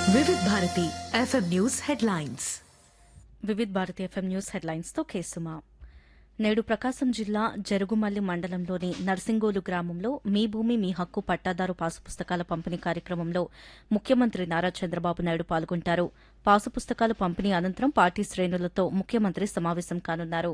Vividh Bharati FM news headlines Vividh Bharati FM news హెడ్లైన్స్తో కేసుమా నేడు ప్రకాశం జిల్లా జరుగుమల్లి మండలంలోని నర్సింగోలు గ్రామంలో మీ భూమి మీ హక్కు పట్టాదారు పాసు పుస్తకాల పంపిణీ కార్యక్రమంలో ముఖ్యమంత్రి నారా చంద్రబాబు నాయుడు పాల్గొంటారు పాసు పుస్తకాలు పంపిణీ అనంతరం పార్టీ శ్రేణులతో ముఖ్యమంత్రి సమావేశం కానున్నారు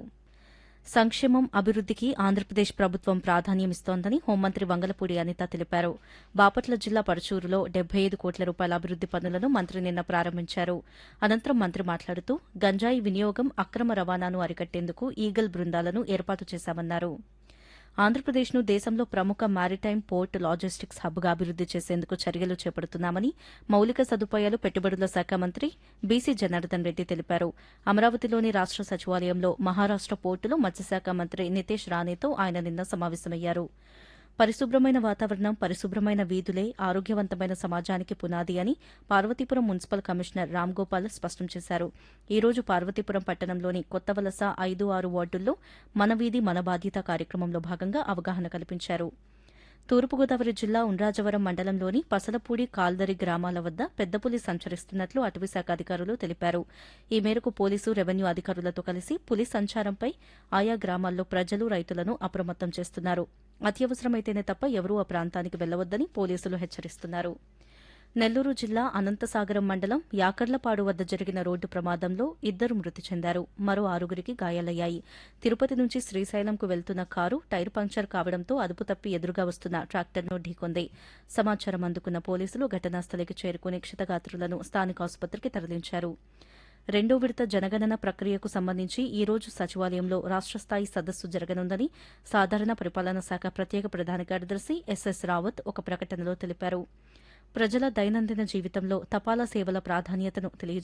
సంక్షేమం అభివృద్దికి ఆంధ్రప్రదేశ్ ప్రభుత్వం ప్రాధాన్యమిస్తోందని హోంమంత్రి వంగలపూడి అనిత తెలిపారు బాపట్ల జిల్లా పరచూరులో డెబ్బై ఐదు కోట్ల రూపాయల అభివృద్ది పనులను మంత్రి నిన్న ప్రారంభించారు అనంతరం మంత్రి మాట్లాడుతూ గంజాయి వినియోగం అక్రమ రవాణాను అరికట్టేందుకు ఈగల్ బృందాలను ఏర్పాటు చేశామన్నారు ఆంధ్రప్రదేశ్ను దేశంలో ప్రముఖ మారిటైమ్ పోర్ట్ లాజిస్టిక్స్ హబ్గా అభివృద్ది చేసేందుకు చర్యలు చేపడుతున్నామని మౌలిక సదుపాయాలు పెట్టుబడుల శాఖ మంత్రి బీసీ జనార్దన్ రెడ్డి తెలిపారు అమరావతిలోని రాష్ట సచివాలయంలో మహారాష్ట పోర్టులో మత్స్యశాఖ మంత్రి నితేష్ రాణేతో ఆయన నిన్న సమావేశమయ్యారు పరిశుభ్రమైన వాతావరణం పరిశుభ్రమైన వీధులే ఆరోగ్యవంతమైన సమాజానికి పునాది అని పార్వతీపురం మున్సిపల్ కమిషనర్ రామ్ గోపాల్ స్పష్టం చేశారు ఈ రోజు పార్వతీపురం పట్టణంలోని కొత్త వలస ఐదు ఆరు వార్డుల్లో మన వీధి మన బాధ్యత కార్యక్రమంలో భాగంగా అవగాహన కల్పించారు తూర్పుగోదావరి జిల్లా ఉండ్రాజవరం మండలంలోని పసలపూడి కాల్దరి గ్రామాల వద్ద పెద్దపులి సంచరిస్తున్నట్లు అటవీశాఖ అధికారులు తెలిపారు ఈ మేరకు పోలీసు రెవెన్యూ అధికారులతో కలిసి పులి సంచారంపై ఆయా గ్రామాల్లో ప్రజలు రైతులను అప్రమత్తం చేస్తున్నారు అత్యవసరమైతేనే తప్ప ఎవరూ ఆ ప్రాంతానికి వెళ్లవద్దని పోలీసులు హెచ్చరిస్తున్నారు నెల్లూరు జిల్లా అనంతసాగరం మండలం యాకర్లపాడు వద్ద జరిగిన రోడ్డు ప్రమాదంలో ఇద్దరు మృతి చెందారు మరో ఆరుగురికి గాయాలయ్యాయి తిరుపతి నుంచి శ్రీశైలంకు వెళ్తున్న కారు టైర్ పంక్చర్ కావడంతో అదుపు తప్పి ఎదురుగా వస్తున్న ట్రాక్టర్ను ఢీకొంది సమాచారం అందుకున్న పోలీసులు ఘటనాస్థలికి చేరుకుని క్షతగాత్రులను స్థానిక ఆసుపత్రికి తరలించారు రెండో విడత జనగణన ప్రక్రియకు సంబంధించి ఈ రోజు సచివాలయంలో రాష్ట స్థాయి సదస్సు జరగనుందని సాధారణ పరిపాలనా శాఖ ప్రత్యేక ప్రధాన కార్యదర్శి ఎస్ఎస్ రావత్ ఒక ప్రకటనలో తెలిపారు ప్రజల దైనందిన జీవితంలో తపాలా సేవల ప్రాధాన్యతను తెలియజేస్తూ